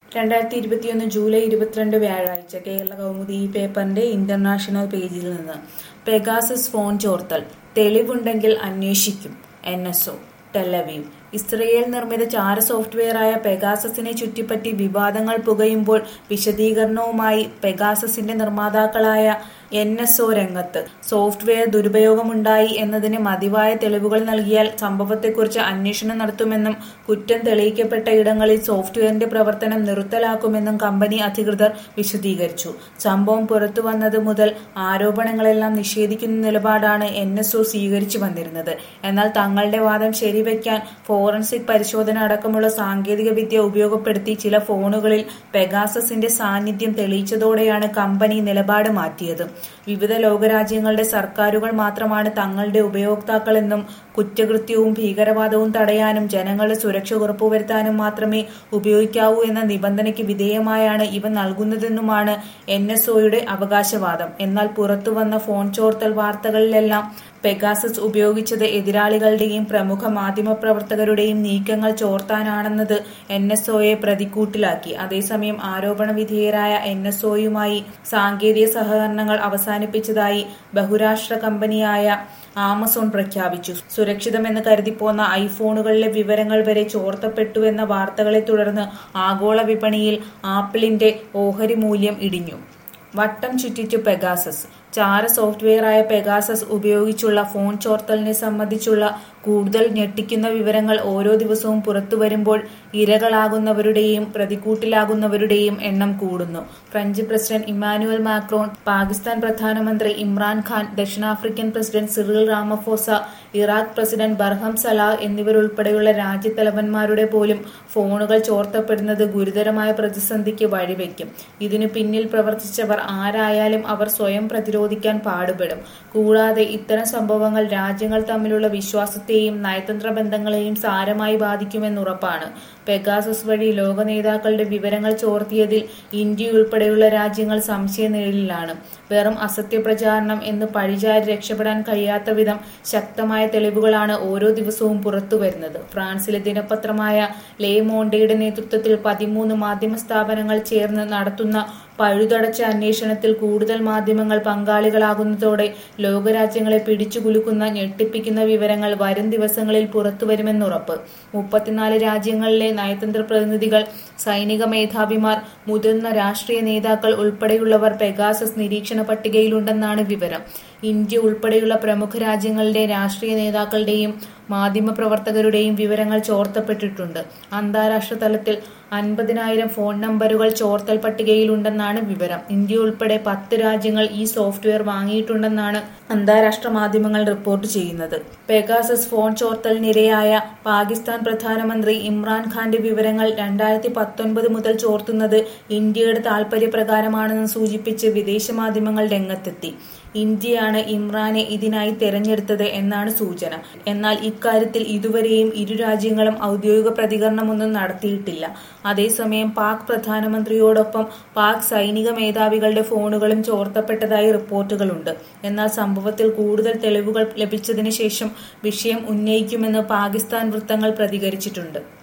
രണ്ടായിരത്തി ഇരുപത്തിയൊന്ന് ജൂലൈ ഇരുപത്തിരണ്ട് വ്യാഴാഴ്ച കേരള കൗമുദി ഈ പേപ്പറിന്റെ ഇന്റർനാഷണൽ പേജിൽ നിന്ന് പെഗാസസ് ഫോൺ ചോർത്തൽ തെളിവുണ്ടെങ്കിൽ അന്വേഷിക്കും N S O Tel Aviv Israel നിർമ്മിത ചാര സോഫ്റ്റ്വെയറായ പെഗാസസിനെ ചുറ്റിപ്പറ്റി വിവാദങ്ങൾ പുകയുമ്പോൾ വിശദീകരണവുമായി പെഗാസസിന്റെ നിർമ്മാതാക്കളായ എൻ എസ് ഒ രംഗത്ത് സോഫ്റ്റ്വെയർ ദുരുപയോഗമുണ്ടായി എന്നതിന് മതിവായ തെളിവുകൾ നൽകിയാൽ സംഭവത്തെക്കുറിച്ച് അന്വേഷണം നടത്തുമെന്നും കുറ്റം തെളിയിക്കപ്പെട്ട ഇടങ്ങളിൽ സോഫ്റ്റ്വെയറിന്റെ പ്രവർത്തനം നിർത്തലാക്കുമെന്നും കമ്പനി അധികൃതർ വിശദീകരിച്ചു സംഭവം പുറത്തു വന്നത് മുതൽ ആരോപണങ്ങളെല്ലാം നിഷേധിക്കുന്ന നിലപാടാണ് എൻ എസ് ഒ സ്വീകരിച്ചു വന്നിരുന്നത് എന്നാൽ തങ്ങളുടെ വാദം ശരിവെക്കാൻ ഫോറൻസിക് പരിശോധന അടക്കമുള്ള സാങ്കേതിക വിദ്യ ഉപയോഗപ്പെടുത്തി ചില ഫോണുകളിൽ പെഗാസസിന്റെ സാന്നിധ്യം തെളിയിച്ചതോടെയാണ് കമ്പനി നിലപാട് മാറ്റിയത് വിവിധ ലോകരാജ്യങ്ങളുടെ സർക്കാരുകൾ മാത്രമാണ് തങ്ങളുടെ ഉപയോക്താക്കളെന്നും കുറ്റകൃത്യവും ഭീകരവാദവും തടയാനും ജനങ്ങളുടെ സുരക്ഷ ഉറപ്പുവരുത്താനും മാത്രമേ ഉപയോഗിക്കാവൂ എന്ന നിബന്ധനയ്ക്ക് വിധേയമായാണ് ഇവ നൽകുന്നതെന്നുമാണ് എൻ എസ് ഒയുടെ അവകാശവാദം എന്നാൽ പുറത്തുവന്ന ഫോൺ ചോർത്തൽ വാർത്തകളിലെല്ലാം പെഗാസസ് ഉപയോഗിച്ചത് എതിരാളികളുടെയും പ്രമുഖ മാധ്യമപ്രവർത്തകരുടെയും നീക്കങ്ങൾ ചോർത്താനാണെന്നത് എൻ എസ് ഒയെ പ്രതിക്കൂട്ടിലാക്കി അതേസമയം ആരോപണ വിധേയരായ എൻ എസ് ഒയുമായി സാങ്കേതിക സഹകരണങ്ങൾ അവസാനിപ്പിച്ചതായി ബഹുരാഷ്ട്ര കമ്പനിയായ ആമസോൺ പ്രഖ്യാപിച്ചു സുരക്ഷിതമെന്ന് കരുതിപ്പോന്ന ഐഫോണുകളിലെ വിവരങ്ങൾ വരെ ചോർത്തപ്പെട്ടുവെന്ന വാർത്തകളെ തുടർന്ന് ആഗോള വിപണിയിൽ ആപ്പിളിന്റെ ഓഹരി മൂല്യം ഇടിഞ്ഞു വട്ടം ചുറ്റിച്ചു പെഗാസസ് ചാര സോഫ്റ്റ്വെയറായ പെഗാസസ് ഉപയോഗിച്ചുള്ള ഫോൺ ചോർത്തലിനെ സംബന്ധിച്ചുള്ള കൂടുതൽ ഞെട്ടിക്കുന്ന വിവരങ്ങൾ ഓരോ ദിവസവും പുറത്തു വരുമ്പോൾ ഇരകളാകുന്നവരുടെയും പ്രതിക്കൂട്ടിലാകുന്നവരുടെയും എണ്ണം കൂടുന്നു French president Emmanuel Macron Pakistan പ്രധാനമന്ത്രി ഇമ്രാൻഖാൻ ദക്ഷിണാഫ്രിക്കൻ president Cyril Ramaphosa Iraq president ബർഹം Salah എന്നിവരുൾപ്പെടെയുള്ള രാജ്യത്തലവന്മാരുടെ പോലും ഫോണുകൾ ചോർത്തപ്പെടുന്നത് ഗുരുതരമായ പ്രതിസന്ധിക്ക് വഴിവെക്കും ഇതിനു പിന്നിൽ പ്രവർത്തിച്ചവർ ആരായാലും അവർ സ്വയം പ്രതിരോധിക്കാൻ പാടുപെടും കൂടാതെ ഇത്തരം സംഭവങ്ങൾ രാജ്യങ്ങൾ തമ്മിലുള്ള വിശ്വാസത്തെയും നയതന്ത്ര ബന്ധങ്ങളെയും സാരമായി ബാധിക്കുമെന്നുറപ്പാണ് പെഗാസസ് വഴി ലോക നേതാക്കളുടെ വിവരങ്ങൾ ചോർത്തിയതിൽ ഇന്ത്യ ഉൾപ്പെടെയുള്ള രാജ്യങ്ങൾ സംശയനിഴലിലാണ് വെറും അസത്യപ്രചാരണം എന്ന് പഴിചാരി രക്ഷപ്പെടാൻ കഴിയാത്ത വിധം ശക്തമായ തെളിവുകളാണ് ഓരോ ദിവസവും പുറത്തുവരുന്നത് ഫ്രാൻസിലെ ദിനപത്രമായ ലേ മോണ്ടയുടെ നേതൃത്വത്തിൽ പതിമൂന്ന് മാധ്യമ സ്ഥാപനങ്ങൾ ചേർന്ന് നടത്തുന്ന പഴുതടച്ച അന്വേഷണത്തിൽ കൂടുതൽ മാധ്യമങ്ങൾ പങ്കാളികളാകുന്നതോടെ ലോകരാജ്യങ്ങളെ പിടിച്ചുകുലുക്കുന്ന ഞെട്ടിപ്പിക്കുന്ന വിവരങ്ങൾ വരും ദിവസങ്ങളിൽ പുറത്തുവരുമെന്നുറപ്പ് മുപ്പത്തിനാല് രാജ്യങ്ങളിലെ നയതന്ത്ര പ്രതിനിധികൾ സൈനിക മേധാവിമാർ മുതിർന്ന രാഷ്ട്രീയ നേതാക്കൾ ഉൾപ്പെടെയുള്ളവർ പെഗാസസ് നിരീക്ഷണ പട്ടികയിലുണ്ടെന്നാണ് വിവരം ഇന്ത്യ ഉൾപ്പെടെയുള്ള പ്രമുഖ രാജ്യങ്ങളുടെ രാഷ്ട്രീയ നേതാക്കളുടെയും മാധ്യമപ്രവർത്തകരുടെയും വിവരങ്ങൾ ചോർത്തപ്പെട്ടിട്ടുണ്ട് അന്താരാഷ്ട്ര തലത്തിൽ അൻപതിനായിരം ഫോൺ നമ്പറുകൾ ചോർത്തൽ പട്ടികയിലുണ്ടെന്നാണ് വിവരം ഇന്ത്യ ഉൾപ്പെടെ പത്ത് രാജ്യങ്ങൾ ഈ സോഫ്റ്റ്വെയർ വാങ്ങിയിട്ടുണ്ടെന്നാണ് അന്താരാഷ്ട്ര മാധ്യമങ്ങൾ റിപ്പോർട്ട് ചെയ്യുന്നത് പെഗാസസ് ഫോൺ ചോർത്തലിനിരയായ പാകിസ്ഥാൻ പ്രധാനമന്ത്രി ഇമ്രാൻഖാന്റെ വിവരങ്ങൾ രണ്ടായിരത്തി പത്തൊൻപത് മുതൽ ചോർത്തുന്നത് ഇന്ത്യയുടെ താൽപര്യപ്രകാരമാണെന്ന് സൂചിപ്പിച്ച് വിദേശ മാധ്യമങ്ങൾ രംഗത്തെത്തി ഇന്ത്യയാണ് ഇമ്രാനെ ഇതിനായി തെരഞ്ഞെടുത്തത് എന്നാണ് സൂചന എന്നാൽ ഇക്കാര്യത്തിൽ ഇതുവരെയും ഇരു രാജ്യങ്ങളും ഔദ്യോഗിക പ്രതികരണമൊന്നും നടത്തിയിട്ടില്ല അതേസമയം പാക് പ്രധാനമന്ത്രിയോടൊപ്പം പാക് സൈനിക മേധാവികളുടെ ഫോണുകളും ചോർത്തപ്പെട്ടതായി റിപ്പോർട്ടുകളുണ്ട് എന്നാൽ സംഭവത്തിൽ കൂടുതൽ തെളിവുകൾ ലഭിച്ചതിന് ശേഷം വിഷയം ഉന്നയിക്കുമെന്ന് പാകിസ്ഥാൻ വൃത്തങ്ങൾ പ്രതികരിച്ചിട്ടുണ്ട്